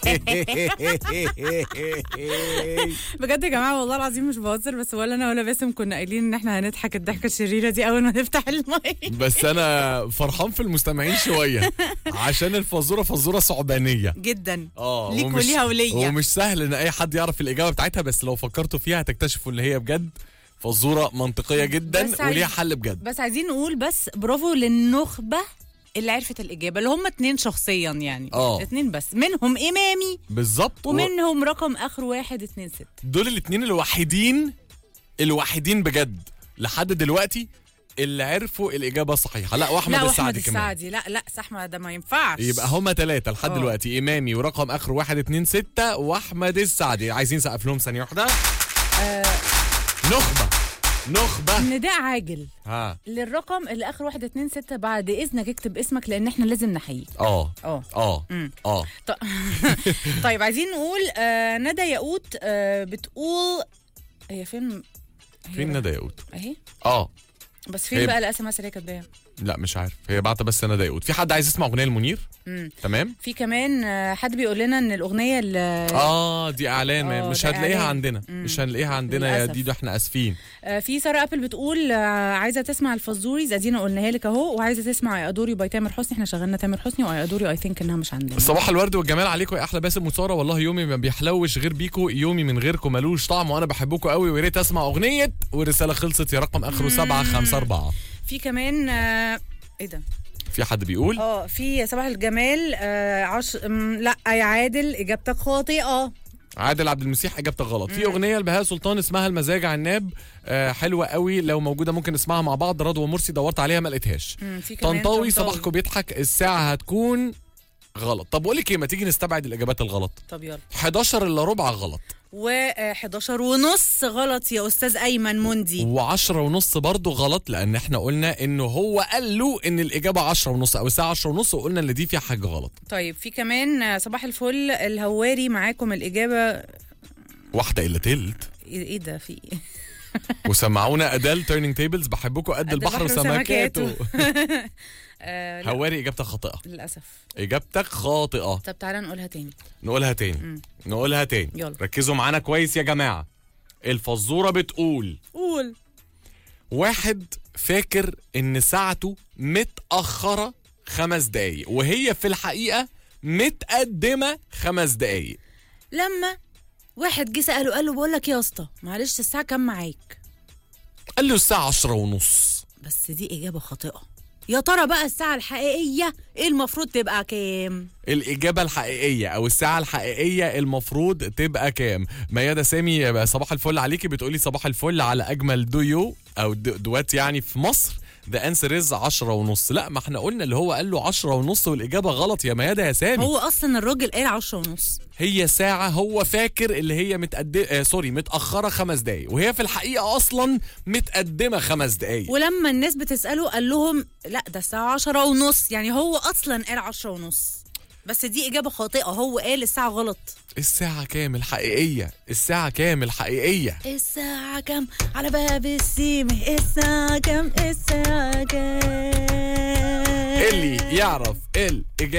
بجد يا جماعه والله العظيم مش بهزر بس ولا انا ولا باسم كنا قايلين ان احنا هنضحك الضحكه الشريره دي اول ما نفتح المايك بس انا فرحان في المستمعين شويه عشان الفزوره فزوره صعبانيه جدا اه ليك ومش- وليها وليا. ومش سهل ان اي حد يعرف الاجابه بتاعتها بس لو فكرتوا فيها هتكتشفوا ان هي بجد فزوره منطقيه جدا بس عايز- وليها حل بجد بس عايزين نقول بس برافو للنخبه اللي عرفت الاجابه اللي هم اتنين شخصيا يعني آه. اتنين بس منهم امامي بالظبط و- ومنهم رقم اخر واحد اتنين ست دول الاثنين الوحيدين الوحيدين بجد لحد دلوقتي اللي عرفوا الاجابه الصحيحه لا واحمد لا السعدي واحمد كمان السعدي لا لا احمد ده ما ينفعش يبقى هما ثلاثة لحد آه. دلوقتي إمامي ورقم آخر واحد اتنين ستة وأحمد السعدي عايزين سقف لهم ثانية واحدة نخبة نخبة نداء عاجل ها للرقم اللي اخر واحد اتنين ستة بعد اذنك اكتب اسمك لان احنا لازم نحييك اه اه اه مم. اه ط- طيب عايزين نقول آه ندى ياقوت آه بتقول هي فين هي فين ندى ياقوت؟ اهي اه بس فين هي- بقى الاس ام اس اللي هي كاتباها لا مش عارف هي بعت بس ندى ياقوت في حد عايز يسمع أغنية لمنير؟ مم. تمام؟ في كمان آه، حد بيقول لنا ان الاغنيه اللي اه دي اعلان آه، مش ده هتلاقيها إعلان. عندنا مم. مش هنلاقيها عندنا يا للأسف. ديدو احنا اسفين آه، في ساره ابل بتقول آه، عايزه تسمع الفزوريز ادينا قلناها لك اهو وعايزه تسمع اي ادوري باي تامر حسني احنا شغلنا تامر حسني واي ادوري اي ثينك انها مش عندنا صباح الورد والجمال عليكم يا احلى باسم وساره والله يومي ما بيحلوش غير بيكو يومي من غيركم ملوش طعم وانا بحبكم قوي ويا ريت اسمع اغنيه والرساله خلصت يا رقم اخره سبعة خمسة أربعة في كمان آه، ايه ده في حد بيقول اه في صباح الجمال آه عش... م، لا يا عادل اجابتك خاطئه عادل عبد المسيح اجابتك غلط في اغنيه لبهاء سلطان اسمها المزاج عناب آه حلوه قوي لو موجوده ممكن نسمعها مع بعض رضوى مرسي دورت عليها ما لقيتهاش مم، في كمان طنطاوي صباحكم بيضحك الساعه هتكون غلط طب بقول لك ايه ما تيجي نستبعد الاجابات الغلط طب يلا 11 الا ربع غلط و11 ونص غلط يا استاذ ايمن مندي و10 ونص برضه غلط لان احنا قلنا انه هو قال له ان الاجابه 10 ونص او الساعه 10 ونص وقلنا ان دي فيها حاجه غلط طيب في كمان آه، صباح الفل الهواري معاكم الاجابه واحده الا تلت ايه إيه ده في إيه؟ وسمعونا ادال تيرنينج تيبلز بحبكم قد قد البحر البحر وسمكاته وسمكاته. آه لا هواري اجابتك خاطئه للاسف اجابتك خاطئه طب تعالى نقولها تاني نقولها تاني نقولها تاني يلا. ركزوا معانا كويس يا جماعه الفزوره بتقول قول واحد فاكر ان ساعته متاخره خمس دقايق وهي في الحقيقه متقدمه خمس دقايق لما واحد جه ساله قال له بقول لك يا اسطى معلش الساعه كام معاك قال له الساعه عشرة ونص بس دي اجابه خاطئه يا ترى بقى الساعه الحقيقيه ايه المفروض تبقى كام الإجابة الحقيقية أو الساعة الحقيقية المفروض تبقى كام؟ ميادة سامي صباح الفل عليكي بتقولي صباح الفل على أجمل دويو أو دو- دوات يعني في مصر ذا انسر از 10 ونص لا ما احنا قلنا اللي هو قال له 10 ونص والإجابة غلط يا ميادة يا سامي هو اصلا الراجل قال 10 ونص هي ساعة هو فاكر اللي هي متقدمة آه سوري متأخرة خمس دقايق وهي في الحقيقة أصلا متقدمة خمس دقايق ولما الناس بتساله قال لهم لا ده الساعه 10 ونص يعني هو اصلا قال 10 ونص بس دي اجابه خاطئه هو قال الساعه غلط الساعة كام الحقيقية الساعة كام الحقيقية الساعة كام على باب السيمة الساعة كام الساعة كام اللي يعرف الإجابة